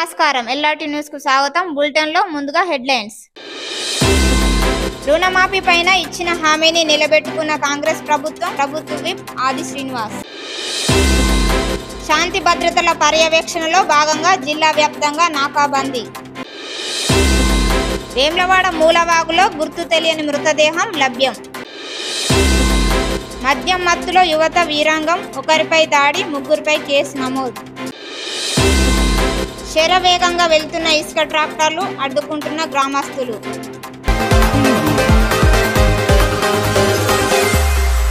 నమస్కారం LRT news కు స్వాగతం బులెటిన్ లో ముందుగా హెడ్లైన్స్ రుణమాఫీ పైన ఇచ్చిన హామీని నిలబెట్టుకున్న కాంగ్రెస్ ప్రభుత్వం ప్రభుత్వ విప్ ఆది శ్రీనివాస్ శాంతి భద్రతల పర్యవేక్షణలో భాగంగా జిల్లా వ్యాప్తంగా నాకాబందీ వేమ్లవాడ మూలవాగులో గుర్తు తెలియని మృతదేహం లభ్యం మద్యం మత్తులో యువత వీరాంగం ఒకరిపై దాడి ముగ్గురిపై కేసు నమోదు శరవేగంగా వెళ్తున్న ఇసుక ట్రాక్టర్లు అడ్డుకుంటున్న గ్రామస్తులు